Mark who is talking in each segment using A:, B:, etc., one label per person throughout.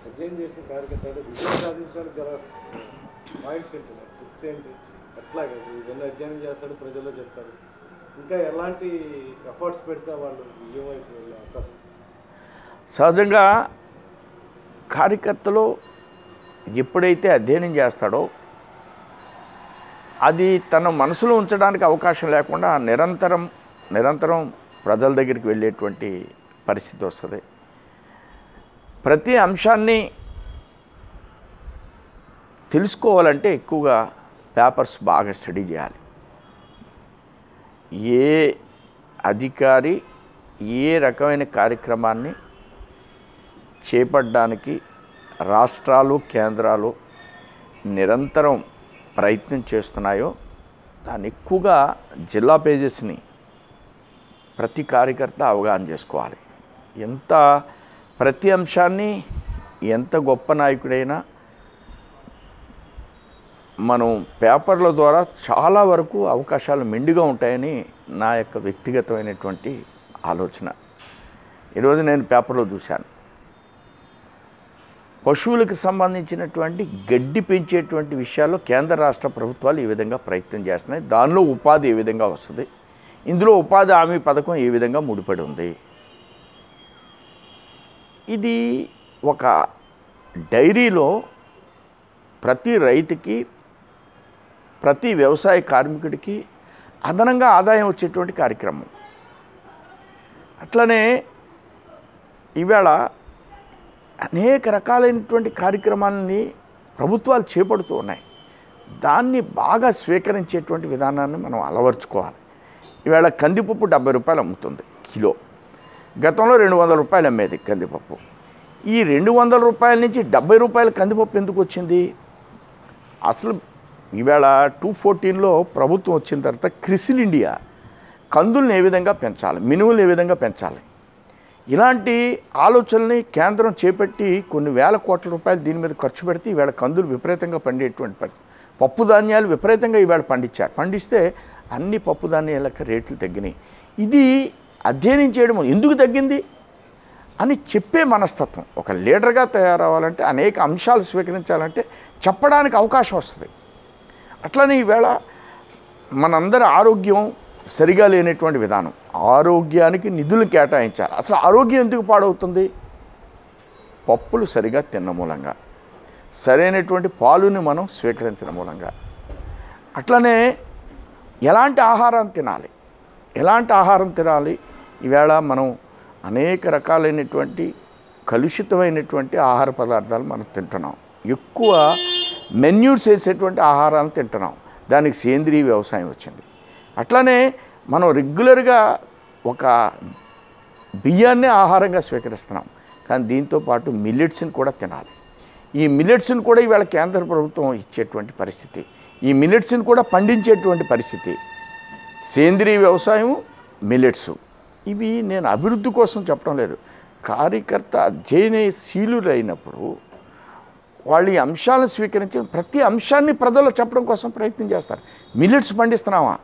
A: అధ్యయనం చేసిన కార్యకర్తలు విజయం సాధించడానికి గల పాయింట్స్ ఏంటి టిప్స్ ఏంటి ఎట్లాగా ఇవన్నీ అధ్యయనం చేస్తాడు ప్రజల్లో చెప్తారు ఇంకా ఎలాంటి ఎఫర్ట్స్ పెడితే వాళ్ళు విజయం వైపు వెళ్ళే అవకాశం
B: సహజంగా కార్యకర్తలు ఎప్పుడైతే అధ్యయనం చేస్తాడో అది తన మనసులో ఉంచడానికి అవకాశం లేకుండా నిరంతరం నిరంతరం ప్రజల దగ్గరికి వెళ్ళేటువంటి పరిస్థితి వస్తుంది ప్రతి అంశాన్ని తెలుసుకోవాలంటే ఎక్కువగా పేపర్స్ బాగా స్టడీ చేయాలి ఏ అధికారి ఏ రకమైన కార్యక్రమాన్ని చేపట్టడానికి రాష్ట్రాలు కేంద్రాలు నిరంతరం ప్రయత్నం చేస్తున్నాయో దాన్ని ఎక్కువగా జిల్లా పేజెస్ని ప్రతి కార్యకర్త అవగాహన చేసుకోవాలి ఎంత ప్రతి అంశాన్ని ఎంత గొప్ప నాయకుడైనా మనం పేపర్ల ద్వారా చాలా వరకు అవకాశాలు మెండుగా ఉంటాయని నా యొక్క వ్యక్తిగతమైనటువంటి ఆలోచన ఈరోజు నేను పేపర్లో చూశాను పశువులకు సంబంధించినటువంటి గడ్డి పెంచేటువంటి విషయాల్లో కేంద్ర రాష్ట్ర ప్రభుత్వాలు ఈ విధంగా ప్రయత్నం చేస్తున్నాయి దానిలో ఉపాధి ఏ విధంగా వస్తుంది ఇందులో ఉపాధి హామీ పథకం ఏ విధంగా ముడిపడి ఉంది ఇది ఒక డైరీలో ప్రతి రైతుకి ప్రతి వ్యవసాయ కార్మికుడికి అదనంగా ఆదాయం వచ్చేటువంటి కార్యక్రమం అట్లనే ఈవేళ అనేక రకాలైనటువంటి కార్యక్రమాలని ప్రభుత్వాలు చేపడుతూ ఉన్నాయి దాన్ని బాగా స్వీకరించేటువంటి విధానాన్ని మనం అలవర్చుకోవాలి ఈవేళ కందిపప్పు డెబ్బై రూపాయలు అమ్ముతుంది కిలో గతంలో రెండు వందల రూపాయలు అమ్మేది కందిపప్పు ఈ రెండు వందల రూపాయల నుంచి డెబ్బై రూపాయల కందిపప్పు ఎందుకు వచ్చింది అసలు ఈవేళ టూ ఫోర్టీన్లో ప్రభుత్వం వచ్చిన తర్వాత క్రిసిల్ ఇండియా కందుల్ని ఏ విధంగా పెంచాలి మినువులు ఏ విధంగా పెంచాలి ఇలాంటి ఆలోచనల్ని కేంద్రం చేపట్టి కొన్ని వేల కోట్ల రూపాయలు దీని మీద ఖర్చు పెడితే ఈవేళ కందులు విపరీతంగా పండేటువంటి పరిస్థితి పప్పు ధాన్యాలు విపరీతంగా ఈవేళ పండించారు పండిస్తే అన్ని పప్పు ధాన్యాలకు రేట్లు తగ్గినాయి ఇది అధ్యయనం చేయడం ఎందుకు తగ్గింది అని చెప్పే మనస్తత్వం ఒక లీడర్గా తయారవ్వాలంటే అనేక అంశాలు స్వీకరించాలంటే చెప్పడానికి అవకాశం వస్తుంది అట్లనే ఈవేళ మనందరి ఆరోగ్యం సరిగా లేనటువంటి విధానం ఆరోగ్యానికి నిధులు కేటాయించాలి అసలు ఆరోగ్యం ఎందుకు పాడవుతుంది పప్పులు సరిగా తిన్న మూలంగా సరైనటువంటి పాలుని మనం స్వీకరించడం మూలంగా అట్లనే ఎలాంటి ఆహారం తినాలి ఎలాంటి ఆహారం తినాలి ఈవేళ మనం అనేక రకాలైనటువంటి కలుషితమైనటువంటి ఆహార పదార్థాలు మనం తింటున్నాం ఎక్కువ మెన్యూర్స్ వేసేటువంటి ఆహారాలను తింటున్నాం దానికి సేంద్రీయ వ్యవసాయం వచ్చింది అట్లనే మనం రెగ్యులర్గా ఒక బియ్యాన్నే ఆహారంగా స్వీకరిస్తున్నాం కానీ దీంతో పాటు మిల్లెట్స్ని కూడా తినాలి ఈ మిల్లెట్స్ని కూడా ఇవాళ కేంద్ర ప్రభుత్వం ఇచ్చేటువంటి పరిస్థితి ఈ మిల్లెట్స్ని కూడా పండించేటువంటి పరిస్థితి సేంద్రీయ వ్యవసాయం మిల్లెట్స్ ఇవి నేను అభివృద్ధి కోసం చెప్పడం లేదు కార్యకర్త అధ్యయనశీలులు అయినప్పుడు వాళ్ళు ఈ అంశాలను స్వీకరించి ప్రతి అంశాన్ని ప్రజల్లో చెప్పడం కోసం ప్రయత్నం చేస్తారు మిల్లెట్స్ పండిస్తున్నామా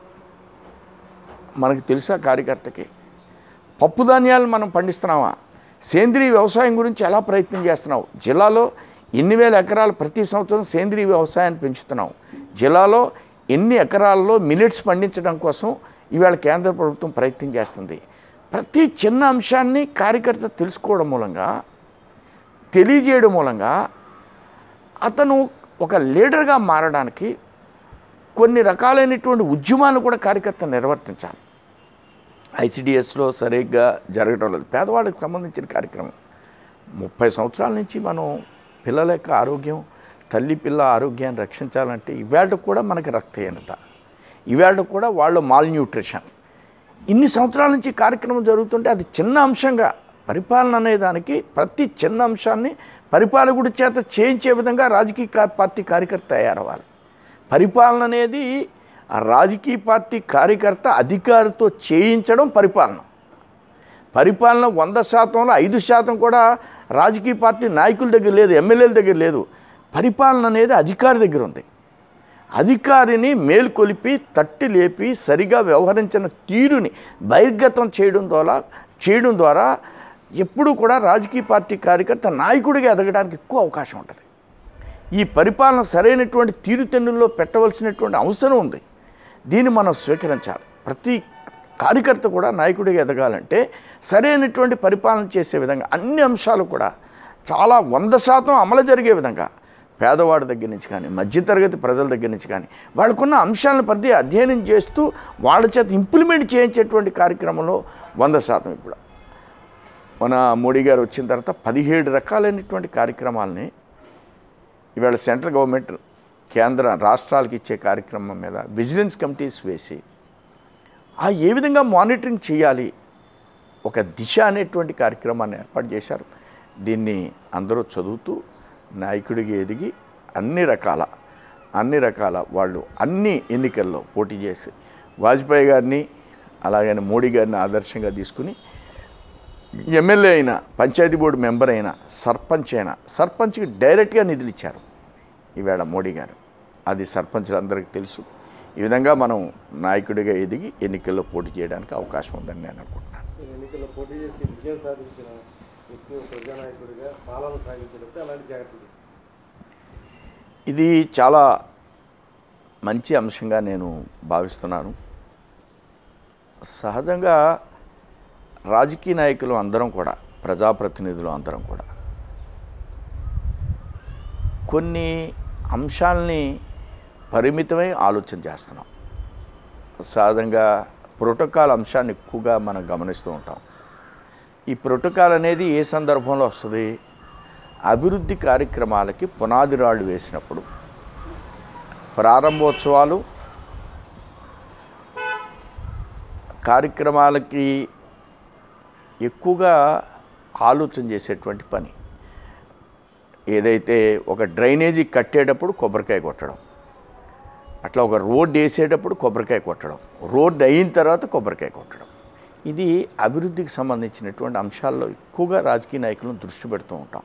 B: మనకు తెలుసా కార్యకర్తకి పప్పు ధాన్యాలు మనం పండిస్తున్నామా సేంద్రీయ వ్యవసాయం గురించి ఎలా ప్రయత్నం చేస్తున్నావు జిల్లాలో ఎన్ని వేల ఎకరాలు ప్రతి సంవత్సరం సేంద్రీయ వ్యవసాయాన్ని పెంచుతున్నాం జిల్లాలో ఎన్ని ఎకరాల్లో మిల్లెట్స్ పండించడం కోసం ఇవాళ కేంద్ర ప్రభుత్వం ప్రయత్నం చేస్తుంది ప్రతి చిన్న అంశాన్ని కార్యకర్త తెలుసుకోవడం మూలంగా తెలియజేయడం మూలంగా అతను ఒక లీడర్గా మారడానికి కొన్ని రకాలైనటువంటి ఉద్యమాలు కూడా కార్యకర్త నిర్వర్తించాలి ఐసిడిఎస్లో సరిగ్గా జరగడం లేదు పేదవాళ్ళకి సంబంధించిన కార్యక్రమం ముప్పై సంవత్సరాల నుంచి మనం పిల్లల యొక్క ఆరోగ్యం తల్లి పిల్ల ఆరోగ్యాన్ని రక్షించాలంటే ఇవాళ కూడా మనకి రక్తహీనత ఇవాళ కూడా వాళ్ళు మాల్ న్యూట్రిషన్ ఇన్ని సంవత్సరాల నుంచి కార్యక్రమం జరుగుతుంటే అది చిన్న అంశంగా పరిపాలన అనే దానికి ప్రతి చిన్న అంశాన్ని పరిపాలకుడి చేత చేయించే విధంగా రాజకీయ కా- పార్టీ కార్యకర్త తయారవ్వాలి పరిపాలన అనేది ఆ రాజకీయ పార్టీ కార్యకర్త అధికారితో చేయించడం పరిపాలన పరిపాలన వంద శాతంలో ఐదు శాతం కూడా రాజకీయ పార్టీ నాయకుల దగ్గర లేదు ఎమ్మెల్యేల దగ్గర లేదు పరిపాలన అనేది అధికారి దగ్గర ఉంది అధికారిని మేల్కొలిపి తట్టి లేపి సరిగా వ్యవహరించిన తీరుని బహిర్గతం చేయడం ద్వారా చేయడం ద్వారా ఎప్పుడూ కూడా రాజకీయ పార్టీ కార్యకర్త నాయకుడిగా ఎదగడానికి ఎక్కువ అవకాశం ఉంటుంది ఈ పరిపాలన సరైనటువంటి తీరుతెన్నుల్లో పెట్టవలసినటువంటి అవసరం ఉంది దీన్ని మనం స్వీకరించాలి ప్రతి కార్యకర్త కూడా నాయకుడిగా ఎదగాలంటే సరైనటువంటి పరిపాలన చేసే విధంగా అన్ని అంశాలు కూడా చాలా వంద శాతం అమలు జరిగే విధంగా పేదవాడి దగ్గర నుంచి కానీ మధ్యతరగతి ప్రజల దగ్గర నుంచి కానీ వాళ్ళకున్న అంశాలను ప్రతి అధ్యయనం చేస్తూ వాళ్ళ చేత ఇంప్లిమెంట్ చేయించేటువంటి కార్యక్రమంలో వంద శాతం ఇప్పుడు మన మోడీ గారు వచ్చిన తర్వాత పదిహేడు రకాలైనటువంటి కార్యక్రమాలని ఇవాళ సెంట్రల్ గవర్నమెంట్ కేంద్ర రాష్ట్రాలకు ఇచ్చే కార్యక్రమం మీద విజిలెన్స్ కమిటీస్ వేసి ఆ ఏ విధంగా మానిటరింగ్ చేయాలి ఒక దిశ అనేటువంటి కార్యక్రమాన్ని ఏర్పాటు చేశారు దీన్ని అందరూ చదువుతూ నాయకుడికి ఎదిగి అన్ని రకాల అన్ని రకాల వాళ్ళు అన్ని ఎన్నికల్లో పోటీ చేసి వాజ్పేయి గారిని అలాగని మోడీ గారిని ఆదర్శంగా తీసుకుని ఎమ్మెల్యే అయినా పంచాయతీ బోర్డు మెంబర్ అయినా సర్పంచ్ అయినా సర్పంచ్కి డైరెక్ట్గా నిధులు ఇచ్చారు ఈవేళ మోడీ గారు అది సర్పంచులందరికీ తెలుసు ఈ విధంగా మనం నాయకుడిగా ఎదిగి ఎన్నికల్లో పోటీ చేయడానికి అవకాశం ఉందని నేను అనుకుంటున్నాను
A: సో ఎన్నికల్లో పోటీ చేసి విజయం సాధించిన వ్యక్తి ఒక ప్రజానాయకుడిగా పాలన సాగించినప్పుడు అలాంటి జాగ్రత్తలు తీసుకుంటారు
B: ఇది చాలా మంచి అంశంగా నేను భావిస్తున్నాను సహజంగా రాజకీయ నాయకులు అందరం కూడా ప్రజాప్రతినిధులు అందరం కూడా కొన్ని అంశాలని పరిమితమై ఆలోచన చేస్తున్నాం సహజంగా ప్రోటోకాల్ అంశాన్ని ఎక్కువగా మనం గమనిస్తూ ఉంటాం ఈ ప్రోటోకాల్ అనేది ఏ సందర్భంలో వస్తుంది అభివృద్ధి కార్యక్రమాలకి పునాది రాళ్ళు వేసినప్పుడు ప్రారంభోత్సవాలు కార్యక్రమాలకి ఎక్కువగా ఆలోచన చేసేటువంటి పని ఏదైతే ఒక డ్రైనేజీ కట్టేటప్పుడు కొబ్బరికాయ కొట్టడం అట్లా ఒక రోడ్ వేసేటప్పుడు కొబ్బరికాయ కొట్టడం రోడ్ అయిన తర్వాత కొబ్బరికాయ కొట్టడం ఇది అభివృద్ధికి సంబంధించినటువంటి అంశాల్లో ఎక్కువగా రాజకీయ నాయకులను దృష్టి పెడుతూ ఉంటాం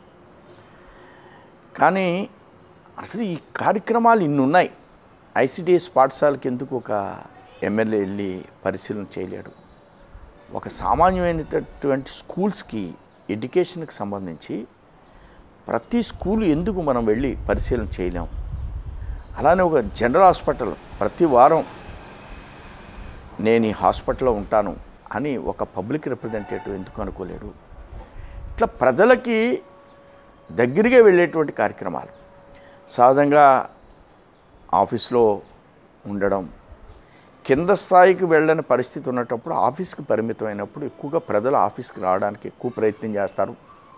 B: కానీ అసలు ఈ కార్యక్రమాలు ఇన్ని ఉన్నాయి ఐసిడిఎస్ పాఠశాలకి ఎందుకు ఒక ఎమ్మెల్యే వెళ్ళి పరిశీలన చేయలేడు ఒక సామాన్యమైనటువంటి స్కూల్స్కి ఎడ్యుకేషన్కి సంబంధించి ప్రతి స్కూల్ ఎందుకు మనం వెళ్ళి పరిశీలన చేయలేం అలానే ఒక జనరల్ హాస్పిటల్ ప్రతి వారం నేను ఈ హాస్పిటల్లో ఉంటాను అని ఒక పబ్లిక్ రిప్రజెంటేటివ్ ఎందుకు అనుకోలేడు ఇట్లా ప్రజలకి దగ్గరగా వెళ్ళేటువంటి కార్యక్రమాలు సహజంగా ఆఫీస్లో ఉండడం కింద స్థాయికి వెళ్ళని పరిస్థితి ఉన్నటప్పుడు ఆఫీస్కి పరిమితమైనప్పుడు ఎక్కువగా ప్రజలు ఆఫీస్కి రావడానికి ఎక్కువ ప్రయత్నం చేస్తారు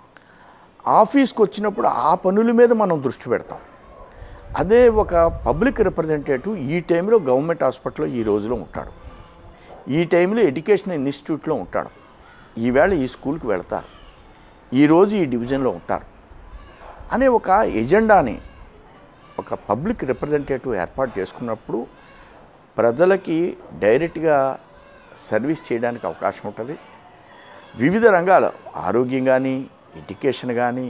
B: ఆఫీస్కి వచ్చినప్పుడు ఆ పనుల మీద మనం దృష్టి పెడతాం అదే ఒక పబ్లిక్ రిప్రజెంటేటివ్ ఈ టైంలో గవర్నమెంట్ హాస్పిటల్లో ఈ రోజులో ఉంటాడు ఈ టైంలో ఎడ్యుకేషన్ ఇన్స్టిట్యూట్లో ఉంటాడు ఈవేళ ఈ స్కూల్కి వెళ్తారు ఈరోజు ఈ డివిజన్లో ఉంటారు అనే ఒక ఎజెండాని ఒక పబ్లిక్ రిప్రజెంటేటివ్ ఏర్పాటు చేసుకున్నప్పుడు ప్రజలకి డైరెక్ట్గా సర్వీస్ చేయడానికి అవకాశం ఉంటుంది వివిధ రంగాలు ఆరోగ్యం కానీ ఎడ్యుకేషన్ కానీ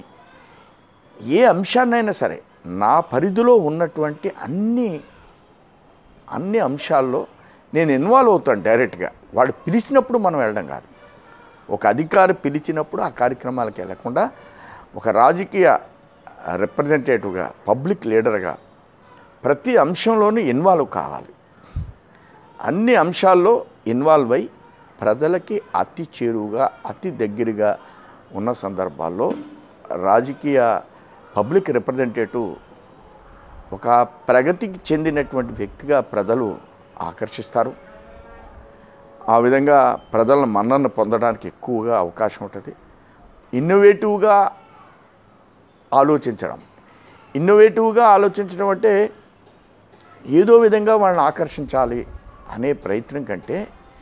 B: ఏ అంశాన్నైనా సరే నా పరిధిలో ఉన్నటువంటి అన్ని అన్ని అంశాల్లో నేను ఇన్వాల్వ్ అవుతాను డైరెక్ట్గా వాడు పిలిచినప్పుడు మనం వెళ్ళడం కాదు ఒక అధికారి పిలిచినప్పుడు ఆ కార్యక్రమాలకు వెళ్ళకుండా ఒక రాజకీయ రిప్రజెంటేటివ్గా పబ్లిక్ లీడర్గా ప్రతి అంశంలోనూ ఇన్వాల్వ్ కావాలి అన్ని అంశాల్లో ఇన్వాల్వ్ అయి ప్రజలకి అతి చేరువుగా అతి దగ్గరగా ఉన్న సందర్భాల్లో రాజకీయ పబ్లిక్ రిప్రజెంటేటివ్ ఒక ప్రగతికి చెందినటువంటి వ్యక్తిగా ప్రజలు ఆకర్షిస్తారు ఆ విధంగా ప్రజల మన్నను పొందడానికి ఎక్కువగా అవకాశం ఉంటుంది ఇన్నోవేటివ్గా ఆలోచించడం ఇన్నోవేటివ్గా ఆలోచించడం అంటే ఏదో విధంగా వాళ్ళని ఆకర్షించాలి అనే ప్రయత్నం కంటే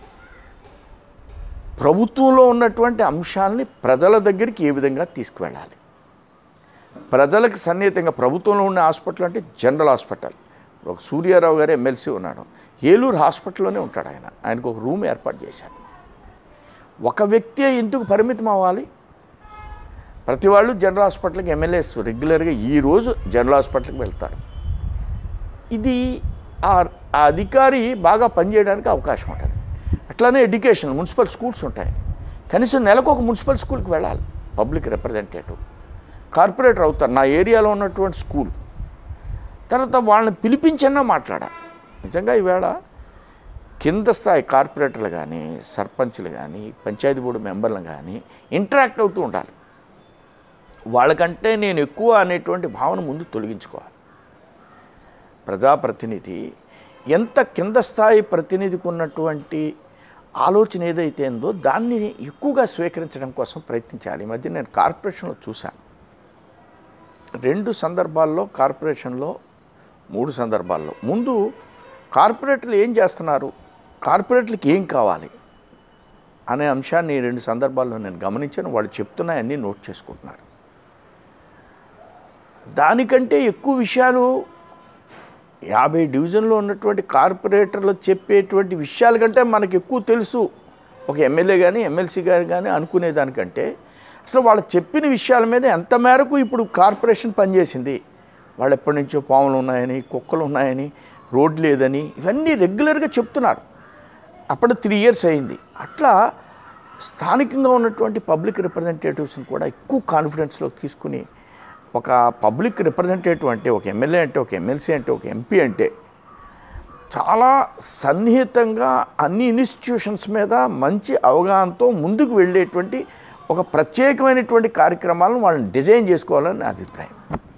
B: ప్రభుత్వంలో ఉన్నటువంటి అంశాలని ప్రజల దగ్గరికి ఏ విధంగా తీసుకువెళ్ళాలి ప్రజలకు సన్నిహితంగా ప్రభుత్వంలో ఉన్న హాస్పిటల్ అంటే జనరల్ హాస్పిటల్ ఒక సూర్యారావు గారు ఎమ్మెల్సీ ఉన్నాడు ఏలూరు హాస్పిటల్లోనే ఉంటాడు ఆయన ఆయనకు ఒక రూమ్ ఏర్పాటు చేశారు ఒక వ్యక్తి ఎందుకు పరిమితం అవ్వాలి ప్రతి వాళ్ళు జనరల్ హాస్పిటల్కి ఎమ్మెల్యేస్ రెగ్యులర్గా ఈరోజు జనరల్ హాస్పిటల్కి వెళ్తాడు ఇది ఆ ఆ అధికారి బాగా పనిచేయడానికి అవకాశం ఉంటుంది అట్లానే ఎడ్యుకేషన్ మున్సిపల్ స్కూల్స్ ఉంటాయి కనీసం నెలకు ఒక మున్సిపల్ స్కూల్కి వెళ్ళాలి పబ్లిక్ రిప్రజెంటేటివ్ కార్పొరేటర్ అవుతారు నా ఏరియాలో ఉన్నటువంటి స్కూల్ తర్వాత వాళ్ళని పిలిపించన్నా మాట్లాడాలి నిజంగా ఈవేళ కింద స్థాయి కార్పొరేటర్లు కానీ సర్పంచ్లు కానీ పంచాయతీ బోర్డు మెంబర్లు కానీ ఇంటరాక్ట్ అవుతూ ఉండాలి వాళ్ళకంటే నేను ఎక్కువ అనేటువంటి భావన ముందు తొలగించుకోవాలి ప్రజాప్రతినిధి ఎంత కింద స్థాయి ప్రతినిధికి ఉన్నటువంటి ఆలోచన ఏదైతే ఉందో దాన్ని ఎక్కువగా స్వీకరించడం కోసం ప్రయత్నించాలి ఈ మధ్య నేను కార్పొరేషన్లో చూశాను రెండు సందర్భాల్లో కార్పొరేషన్లో మూడు సందర్భాల్లో ముందు కార్పొరేటర్లు ఏం చేస్తున్నారు కార్పొరేట్లకి ఏం కావాలి అనే అంశాన్ని ఈ రెండు సందర్భాల్లో నేను గమనించాను వాళ్ళు చెప్తున్నాయన్నీ నోట్ చేసుకుంటున్నారు దానికంటే ఎక్కువ విషయాలు యాభై డివిజన్లో ఉన్నటువంటి కార్పొరేటర్లు చెప్పేటువంటి విషయాల కంటే మనకు ఎక్కువ తెలుసు ఒక ఎమ్మెల్యే కానీ ఎమ్మెల్సీ గారు కానీ అనుకునేదానికంటే అసలు వాళ్ళు చెప్పిన విషయాల మీద ఎంత మేరకు ఇప్పుడు కార్పొరేషన్ పనిచేసింది వాళ్ళు ఎప్పటి నుంచో పాములు ఉన్నాయని కుక్కలు ఉన్నాయని రోడ్ లేదని ఇవన్నీ రెగ్యులర్గా చెప్తున్నారు అప్పుడు త్రీ ఇయర్స్ అయింది అట్లా స్థానికంగా ఉన్నటువంటి పబ్లిక్ రిప్రజెంటేటివ్స్ని కూడా ఎక్కువ కాన్ఫిడెన్స్లో తీసుకుని ఒక పబ్లిక్ రిప్రజెంటేటివ్ అంటే ఒక ఎమ్మెల్యే అంటే ఒక ఎమ్మెల్సీ అంటే ఒక ఎంపీ అంటే చాలా సన్నిహితంగా అన్ని ఇన్స్టిట్యూషన్స్ మీద మంచి అవగాహనతో ముందుకు వెళ్ళేటువంటి ఒక ప్రత్యేకమైనటువంటి కార్యక్రమాలను వాళ్ళని డిజైన్ చేసుకోవాలని నా అభిప్రాయం